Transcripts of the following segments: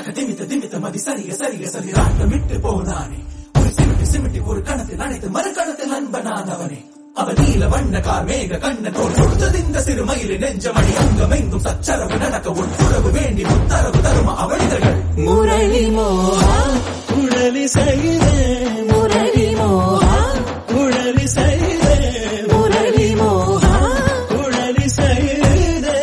தக திமித்த திமித்த மதி சரிக சரிக சரி ராட்டமிட்டு போனானே ஒரு சிமிட்டி சிமிட்டி ஒரு கணத்தில் அனைத்து மறு கணத்தில் அன்பனானவனே அவன் நீல வண்ண கார் மேக கண்ணனோடு கொடுத்தது இந்த சிறு மயிலின் நெஞ்சமணி அங்கமெங்கும் சச்சரவு நடக்க உட்புறவு வேண்டி உத்தரவு தரும அவனிதழ்கள் முரளி மோகா குழலி செய்தே முரளி மோகா குழலி செய்தே முரளி மோகா குழலி செய்தே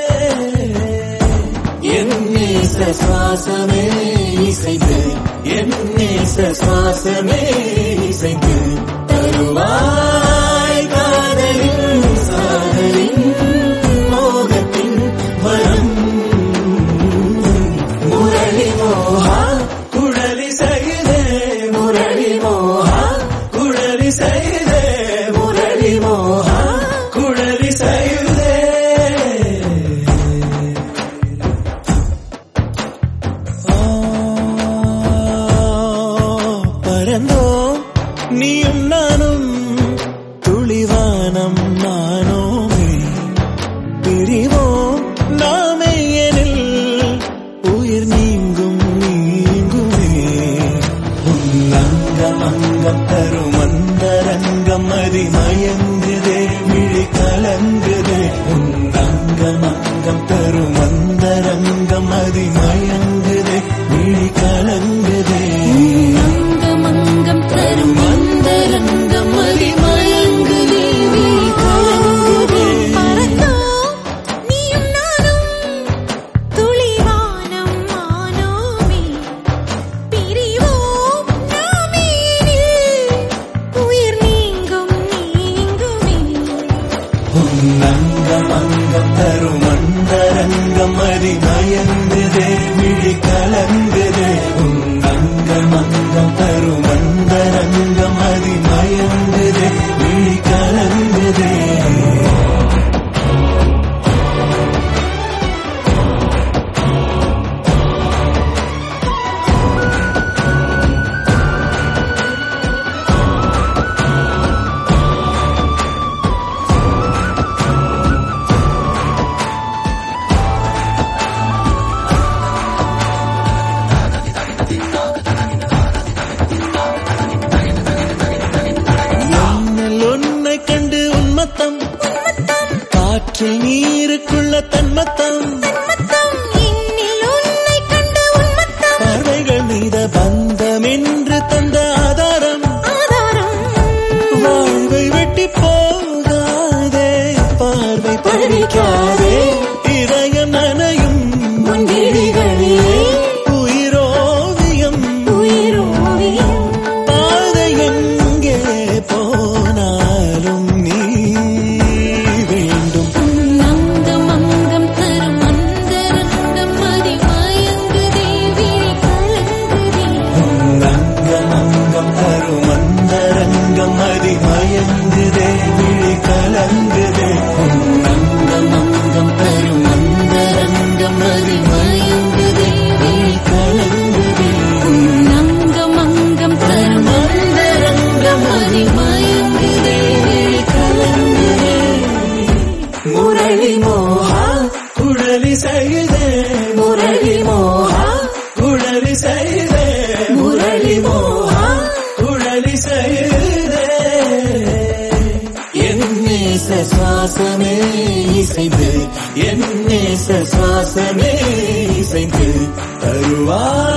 என் நேச சுவாசமே இசைந்து என் நேச சுவாசமே இசைந்து தருவாய் காதலின் சாதலின் மோகத்தின் வரம் முரளி மோகா குழலி செய்தே முரளி மோகா குழலி செய்தே முரளி மோகா குழலி செய்தே பரந்தோம் நீயும் நானும் துளிவானம் நானோமே பிரிவோம் நாமே எனில் உயிர் நீங்கும் நீங்குமே உன்னங்கம் அங்கம் தரும் அந்தரங்கம் அதி மயங்குதே விழி கலங்குதே உன்னங்கம் அங்கம் தரும் அந்தரங்கம் அதி மயங்குதே விழி கலங்குதே மங்கம் தரும் மந்தரங்கம் அதிமயங்குதே விழி கலங்குதே பறந்தோம் நீயும் நானும் துளிவானம் மானோமே பிரிவோம் நாமே உயிர் நீங்கும் நீங்குமே உன்னங்கம் அங்கம் தரும் அந்தரங்கம் அதி மயங்குதே விழி கலங்குதே உன்னங்கம் அங்கம் தரும் அந்தரங்கம் அதி மயங்குதே விழி கலங்குதே மின்னல் உன்னை கண்டு உன்மத்தம் காற்றில் நீருக்குள்ள தன்மத்தம் மத்தம் இன்னில் உன்னை கண்டு உன்மத்தம் படைகள் மீத பந்தம் என்று தந்த ஆதாரம் ஆதாரம் வாழ்வை வெட்டி போகாதே பார்வை படிக்காதே இதயம் நனையும் முன்விழிகளிலே உயிரோவியம் உயிரோவியம் பாதை எங்கே போனாலும் நீ வேண்டும் அங்கம் அங்கம் தரும் அந்தரங்கம் அதிமயங்குதே விழி கலங்குதே அங்கம் அங்கம் தரும் அந்தரங்கம் அதி மயங்குதே விழி கலங்குதே அங்கம் அங்கம் தரும் அந்தரங்கம் அதிமயங்குதே விழி கலங்குதே அங்கம் அங்கம் தரும் அந்தரங்கம் அதிமயங்குதே விழி கலங்குதே முரளி மோகா குழலி செய்தே முரளி மோகா குழலி செய்தே முரளி மோகா குழலி செய்தே என் நேச சுவாசமே இசைந்து என் நேச சுவாசமே இசைந்து தருவாய்